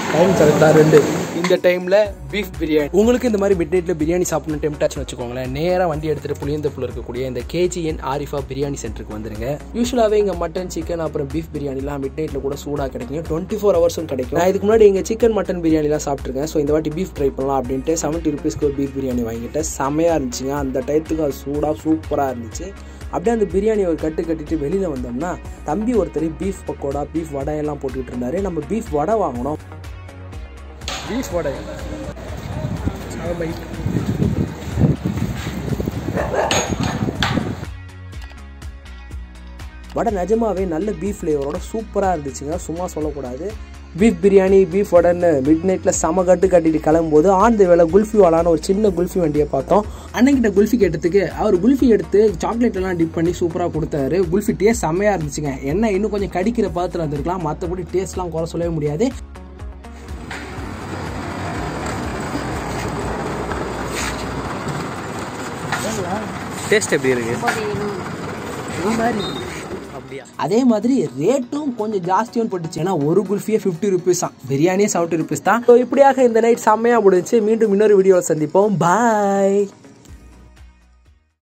time கரெக்டாக ரெண்டு இந்த டைமில் பீஃப் பிரியாணி உங்களுக்கு இந்த மாதிரி மிட் நைட்டில் பிரியாணி சாப்பிடணும் டெம்டாச்சுன்னு வச்சுக்கோங்களேன் நேராக வண்டி எடுத்துகிட்டு புளியந்தப்புல இருக்கக்கூடிய இந்த கேஜிஎன் ஆரிஃபா பிரியாணி சென்டருக்கு வந்துருங்க யூஸ்வலாகவே இங்கே மட்டன் சிக்கன் அப்புறம் பீஃப் பிரியாணிலாம் மிட் நைட்டில் கூட சூடாக கிடைக்கும் டுவெண்ட்டி ஃபோர் ஹவர்ஸும் கிடைக்கும் நான் இதுக்கு முன்னாடி இங்கே சிக்கன் மட்டன் பிரியாணிலாம் சாப்பிட்ருக்கேன் ஸோ இந்த வாட்டி பீஃப் ட்ரை பண்ணலாம் அப்படின்ட்டு செவன்ட்டி ருபீஸ்க்கு ஒரு பீஃப் பிரியாணி வாங்கிட்டேன் செமையாக இருந்துச்சுங்க அந்த டயத்துக்கு அது சூடாக சூப்பராக இருந்துச்சு அப்படியே அந்த பிரியாணி ஒரு கட்டு கட்டிட்டு வெளியில் வந்தோம்னா தம்பி ஒருத்தர் பீஃப் பக்கோடா பீஃப் வடை எல்லாம் போட்டுக்கிட்டு இருந்தாரு நம்ம பீஃப் வடை வாங்கினோம் பீஃப் வடை வடை நிஜமாவே நல்ல பீஃப் ஃப்ளேவரோட சூப்பராக இருந்துச்சுங்க சும்மா சொல்லக்கூடாது பீஃப் பிரியாணி பீஃப் வடைன்னு மிட் நைட்டில் செம கட்டு கட்டிட்டு கிளம்பும்போது ஆன் த வேலை குல்ஃபி வாலான ஒரு சின்ன குல்ஃபி வண்டியை பார்த்தோம் அண்ணன்கிட்ட குல்ஃபி கேட்டதுக்கு அவர் குல்ஃபி எடுத்து சாக்லேட் எல்லாம் டிப் பண்ணி சூப்பராக கொடுத்தாரு குல்ஃபி டேஸ்ட் செம்மையாக இருந்துச்சுங்க என்ன இன்னும் கொஞ்சம் கடிக்கிற பாத்திரம் இருந்திருக்கலாம் மற்றபடி டேஸ்ட்லாம் குறை சொல்லவே முடியாது டேஸ்ட் எப்படி இருக்கு அதே மாதிரி ரேட்டும் கொஞ்சம் ஜாஸ்தியும் போட்டுச்சு ஏன்னா ஒரு குல்ஃபியே ஃபிஃப்டி ருபீஸ் தான் பிரியாணியே செவன்ட்டி ருபீஸ் தான் ஸோ இப்படியாக இந்த நைட் செம்மையாக முடிஞ்சு மீண்டும் இன்னொரு வீடியோவில் சந்திப்போம் பாய்